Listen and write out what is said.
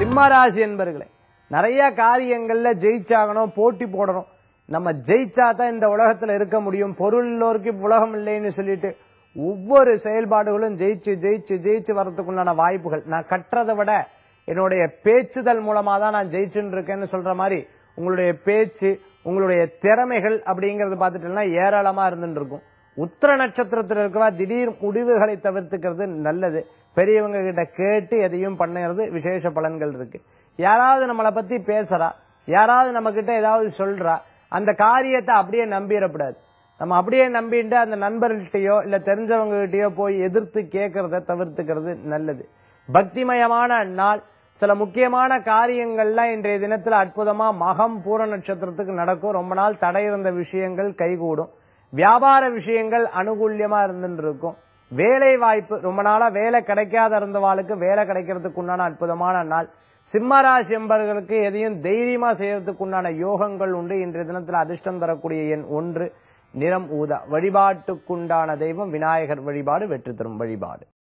சிம்மராசி என்பர்களே நிறைய காரியங்கள்ல ஜெயிச்சாகணும் போட்டி போடணும் நம்ம ஜெயிச்சா தான் இந்த உலகத்துல இருக்க முடியும் பொருள் எல்லோருக்கும் உலகம் இல்லைன்னு சொல்லிட்டு ஒவ்வொரு செயல்பாடுகளும் ஜெயிச்சு ஜெயிச்சு ஜெயிச்சு வர்றதுக்குண்டான வாய்ப்புகள் நான் கற்றதை விட என்னுடைய பேச்சுதல் மூலமா தான் நான் ஜெயிச்சுன்னு இருக்கேன்னு சொல்ற மாதிரி உங்களுடைய பேச்சு உங்களுடைய திறமைகள் அப்படிங்கறது பார்த்துட்டீங்கன்னா ஏராளமா இருந்துட்டு இருக்கும் உத்திர நட்சத்திரத்தில் இருக்கிற திடீர் முடிவுகளை தவிர்த்துக்கிறது நல்லது பெரியவங்க கிட்ட கேட்டு எதையும் பண்ணுறது விசேஷ பலன்கள் இருக்கு யாராவது நம்மளை பத்தி பேசுறா யாராவது நம்ம கிட்ட ஏதாவது சொல்றா அந்த காரியத்தை அப்படியே நம்பிடக்கூடாது நம்ம அப்படியே நம்பிட்டு அந்த நண்பர்கள்ட்டயோ இல்ல தெரிஞ்சவங்க கிட்டயோ போய் எதிர்த்து கேட்கறத தவிர்த்துக்கிறது நல்லது பக்திமயமான நாள் சில முக்கியமான காரியங்கள்லாம் இன்றைய தினத்துல அற்புதமா மகம் பூர நட்சத்திரத்துக்கு நடக்கும் ரொம்ப நாள் தடை இருந்த விஷயங்கள் கைகூடும் வியாபார விஷயங்கள் அனுகூல்யமா இருந்துட்டு இருக்கும் வேலை வாய்ப்பு ரொம்ப நாளா வேலை கிடைக்காத இருந்தவாளுக்கு வேலை கிடைக்கிறதுக்கு உண்டான அற்புதமான நாள் சிம்மராசி என்பவர்களுக்கு எதையும் தைரியமா செய்யறதுக்கு உண்டான யோகங்கள் உண்டு இன்றைய தினத்தில் அதிர்ஷ்டம் தரக்கூடிய எண் ஒன்று நிறம் ஊதா வழிபாட்டுக்குண்டான தெய்வம் விநாயகர் வழிபாடு வெற்றி தரும் வழிபாடு